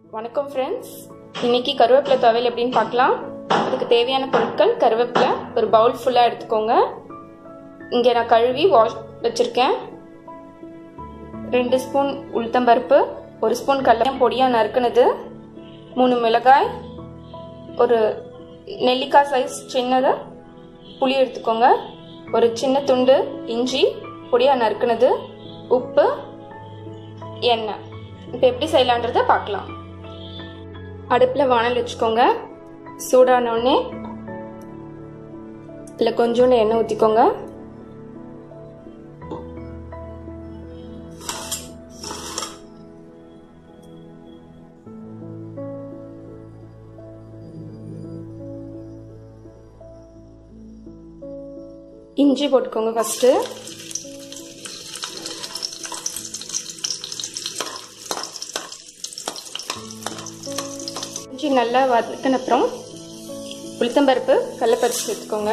வணக்கம் ஃப்ரெண்ட்ஸ் இன்னைக்கு கருவேப்பிலை துவையல் எப்படின்னு பார்க்கலாம் அதுக்கு தேவையான பொருட்கள் கருவேப்பிலை ஒரு பவுல் ஃபுல்லாக எடுத்துக்கோங்க இங்கே நான் கழுவி வாஷ் வச்சுருக்கேன் ரெண்டு ஸ்பூன் உளுத்தம்பருப்பு ஒரு ஸ்பூன் கடலை பொடியாக நறுக்குனது மூணு மிளகாய் ஒரு நெல்லிக்காய் சைஸ் சின்னதை புளி எடுத்துக்கோங்க ஒரு சின்ன துண்டு இஞ்சி பொடியாக நறுக்குனது உப்பு எண்ணெய் இப்போ எப்படி செய்யலான்றதை பார்க்கலாம் அடுப்பில் வானல் வச்சுக்கோங்க சூடானோடனே இதில் கொஞ்சோண்டு எண்ணெய் ஊற்றிக்கோங்க இஞ்சி போட்டுக்கோங்க ஃபஸ்ட்டு இஞ்சி நல்லா வதக்கின அப்புறம் உளுத்தம்பருப்பு கடலப்பருப்பு சேர்த்துக்கோங்க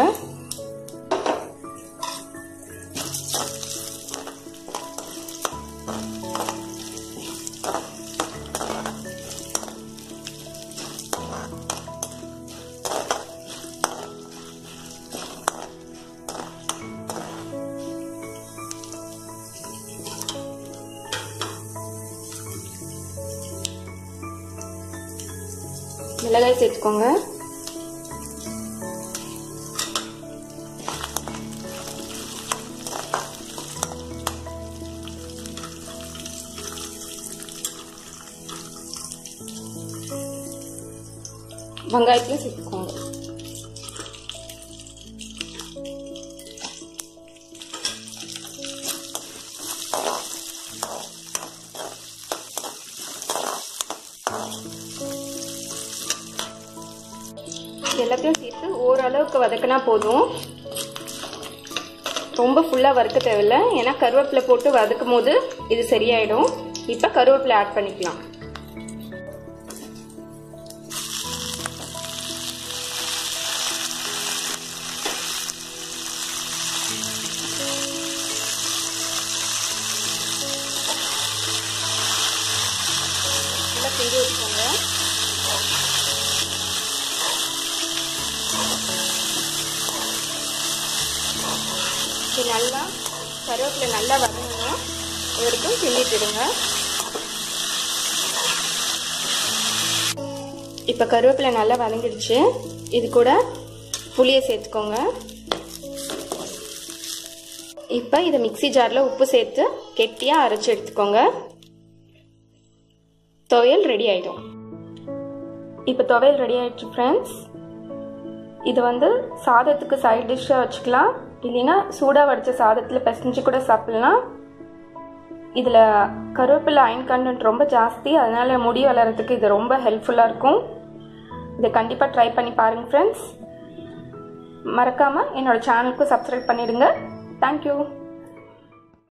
மிளகாய் சேர்த்துக்கோங்க வெங்காயத்தையும் சேர்த்துக்கோங்க எல்லாத்தையும் சேர்த்து ஓரளவுக்கு வதக்கினா போதும் ரொம்ப ஃபுல்லாக வறுக்க தேவையில்லை ஏன்னா கருவேப்பிலை போட்டு வதக்கும் போது இது சரியாயிடும் இப்போ கருவேப்பிலை ஆட் பண்ணிக்கலாம் நல்லா கிண்டி வச்சுக்கோங்க இது நல்லா கருவேப்பிலை நல்லா வதங்கணும் இது வரைக்கும் கிண்டிட்டுடுங்க இப்போ கருவேப்பிலை நல்லா வதங்கிடுச்சு இது கூட புளியை சேர்த்துக்கோங்க இப்போ இதை மிக்சி ஜாரில் உப்பு சேர்த்து கெட்டியாக அரைச்சி எடுத்துக்கோங்க துவையல் ரெடி ஆகிடும் இப்போ துவையல் ரெடி ஆயிடுச்சு ஃப்ரெண்ட்ஸ் இது வந்து சாதத்துக்கு சைட் டிஷ்ஷாக வச்சுக்கலாம் இல்லைன்னா சூடாக வடித்த சாதத்தில் பிசைஞ்சு கூட சாப்பிட்லாம் இதில் கருவேப்பிலை அயன் கண்டென்ட் ரொம்ப ஜாஸ்தி அதனால் முடி வளர்கிறதுக்கு இது ரொம்ப ஹெல்ப்ஃபுல்லாக இருக்கும் இதை கண்டிப்பாக ட்ரை பண்ணி பாருங்கள் ஃப்ரெண்ட்ஸ் மறக்காமல் என்னோடய சேனலுக்கு சப்ஸ்கிரைப் பண்ணிவிடுங்க தேங்க்யூ